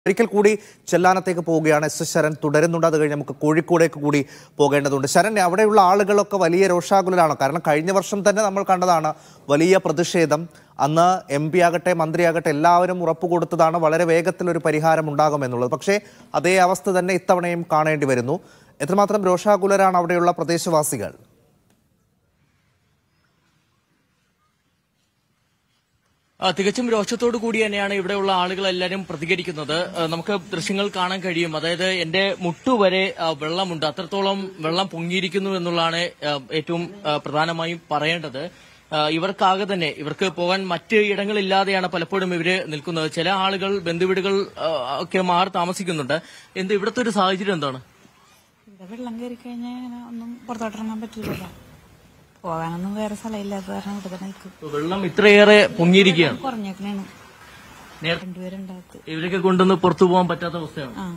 ഒരിക്കൽ കൂടി ചെല്ലാനത്തേക്ക് പോവുകയാണ് എസ് എസ് ശരൺ തുടരുന്നുണ്ട് അത് കഴിഞ്ഞ് നമുക്ക് കോഴിക്കോടേക്ക് കൂടി പോകേണ്ടതുണ്ട് ശരൺ അവിടെയുള്ള ആളുകളൊക്കെ വലിയ രോഷാകുലരാണ് കാരണം കഴിഞ്ഞ വർഷം തന്നെ നമ്മൾ കണ്ടതാണ് വലിയ പ്രതിഷേധം അന്ന് എം പി ആകട്ടെ മന്ത്രിയാകട്ടെ എല്ലാവരും ഉറപ്പ് കൊടുത്തതാണ് വളരെ വേഗത്തിൽ ഒരു പരിഹാരം ഉണ്ടാകുമെന്നുള്ളത് പക്ഷേ അതേ അവസ്ഥ തന്നെ ഇത്തവണയും കാണേണ്ടി വരുന്നു എത്രമാത്രം രോഷാകുലരാണ് അവിടെയുള്ള പ്രദേശവാസികൾ ആ, തികച്ചും രോഷത്തോടു കൂടി തന്നെയാണ് ഇവിടെയുള്ള ആളുകൾ എല്ലാവരും പ്രതികരിക്കുന്നത് ആ, നമുക്ക് ദൃശ്യങ്ങൾ കാണാൻ കഴിയും അതായത് എന്റെ മുട്ടുവരെ ആ, വെള്ളമുണ്ട് അത്രത്തോളം വെള്ളം പൊങ്ങിയിരിക്കുന്നു എന്നുള്ളതാണ് ആ, ഏറ്റവും ആ, പ്രധാനമായും പറയേണ്ടത് ആ, ഇവർക്കാകെ തന്നെ ഇവർക്ക് പോകാൻ മറ്റ് ഇടങ്ങളില്ലാതെയാണ് പലപ്പോഴും ഇവര് നിൽക്കുന്നത് ചില ആളുകൾ ബന്ധുവീടുകൾ ആ, ഒക്കെ മാറി താമസിക്കുന്നുണ്ട് എന്ത് ഇവിടുത്തെ ഒരു സാഹചര്യം എന്താണ് ഇവിടെ വെള്ളം കയറി കഴിഞ്ഞാൽ അങ്ങനെ ഒന്നും പുറത്തോട്ടിറങ്ങാൻ പറ്റില്ലല്ലോ പോകാനൊന്നും വേറെ സ്ഥലമില്ലാത്ത കാരണം ഇവിടെ തന്നെ നിൽക്കും വെള്ളം ഇത്രയേറെ പൊങ്ങിയിരിക്കുകയാണ് കുറഞ്ഞേക്കണേണ് നേരത്തെ രണ്ടുപേരുണ്ടാകത്ത് ഇവരൊക്കെ കൊണ്ടുവന്ന് പുറത്തു പോകാൻ പറ്റാത്ത അവസ്ഥയാണ് ആ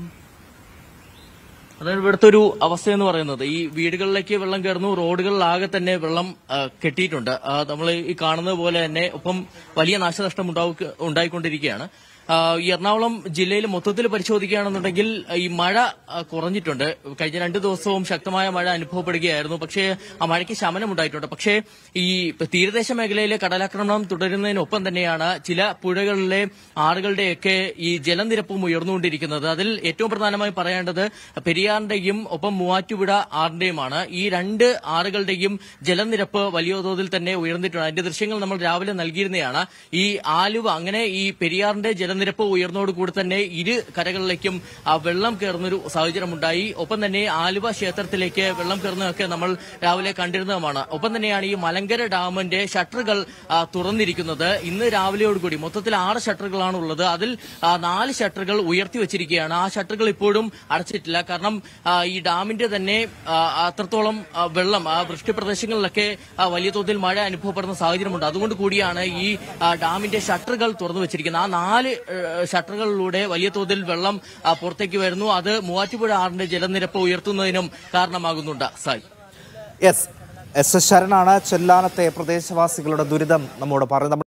അതായത് ഇവിടുത്തെ ഒരു അവസ്ഥ എന്ന് പറയുന്നത് ഈ വീടുകളിലേക്ക് വെള്ളം കയറുന്നു റോഡുകളിലാകെ തന്നെ വെള്ളം ആ, കെട്ടിയിട്ടുണ്ട് നമ്മൾ ഈ കാണുന്നത് പോലെ തന്നെ ഒപ്പം വലിയ നാശനഷ്ടം ഉണ്ടാവുക- ഉണ്ടായിക്കൊണ്ടിരിക്കുകയാണ് ആ, ഈ എറണാകുളം ജില്ലയിൽ മൊത്തത്തിൽ പരിശോധിക്കുകയാണെന്നുണ്ടെങ്കിൽ ഈ മഴ ആ, കുറഞ്ഞിട്ടുണ്ട് കഴിഞ്ഞ രണ്ടു ദിവസവും ശക്തമായ മഴ അനുഭവപ്പെടുകയായിരുന്നു പക്ഷേ ആ മഴയ്ക്ക് ശമനം ഉണ്ടായിട്ടുണ്ട് പക്ഷേ ഈ തീരദേശ മേഖലയിലെ കടലാക്രമണം തുടരുന്നതിനൊപ്പം തന്നെയാണ് ചില പുഴകളിലെ ആറുകളുടെയൊക്കെ ഈ ജലനിരപ്പും ഉയർന്നുകൊണ്ടിരിക്കുന്നത് അതിൽ ഏറ്റവും പ്രധാനമായി പറയേണ്ടത് പെരിയാറിന്റെയും ഒപ്പം മൂവാറ്റുപുഴ ആറിന്റെയുമാണ് ഈ രണ്ട് ആറുകളുടെയും ജലനിരപ്പ് വലിയ തോതിൽ തന്നെ ഉയർന്നിട്ടുണ്ട് അതിന്റെ ദൃശ്യങ്ങൾ നമ്മൾ രാവിലെ നൽകിയിരുന്നതാണ് ഈ ആലുവ അങ്ങനെ ഈ പെരിയാറിന്റെ ജലനിരപ്പ് ഉയർന്നതോടുകൂടി തന്നെ ഇരു കരകളിലേക്കും ആ വെള്ളം കയറുന്നൊരു സാഹചര്യം ഉണ്ടായി ഒപ്പം തന്നെ ആലുവ ക്ഷേത്രത്തിലേക്ക് വെള്ളം കയറുന്നതൊക്കെ നമ്മൾ രാവിലെ കണ്ടിരുന്നതുമാണ് ഒപ്പം തന്നെയാണ് ഈ മലങ്കര ഡാമിന്റെ ഷട്ടറുകൾ ആ, തുറന്നിരിക്കുന്നത് ഇന്ന് രാവിലെയോടുകൂടി മൊത്തത്തിൽ ആറ് ഷട്ടറുകളാണ് ഉള്ളത് അതിൽ ആ, നാല് ഷട്ടറുകൾ ഉയർത്തി വെച്ചിരിക്കുകയാണ് ആ ഷട്ടറുകൾ ഇപ്പോഴും അടച്ചിട്ടില്ല കാരണം ആ, ഈ ഡാമിന്റെ തന്നെ ആ, അത്രത്തോളം ആ, വെള്ളം ആ വൃഷ്ടി പ്രദേശങ്ങളിലൊക്കെ ആ, വലിയ തോതിൽ മഴ അനുഭവപ്പെടുന്ന സാഹചര്യമുണ്ട് അതുകൊണ്ട് കൂടിയാണ് ഈ ആ, ഡാമിന്റെ ഷട്ടറുകൾ തുറന്നു വെച്ചിരിക്കുന്നത് ആ നാല് ഏ, ഷട്ടറുകളിലൂടെ വലിയ തോതിൽ വെള്ളം ആ, പുറത്തേക്ക് വരുന്നു അത് മൂവാറ്റുപുഴ ആറിന്റെ ജലനിരപ്പ് ഉയർത്തുന്നതിനും കാരണമാകുന്നുണ്ട് സായി യെസ് എസ് എസ് ശരണാണ് ചെല്ലാനത്തെ പ്രദേശവാസികളുടെ ദുരിതം നമ്മോട് പറയുന്നത് നമ്മൾ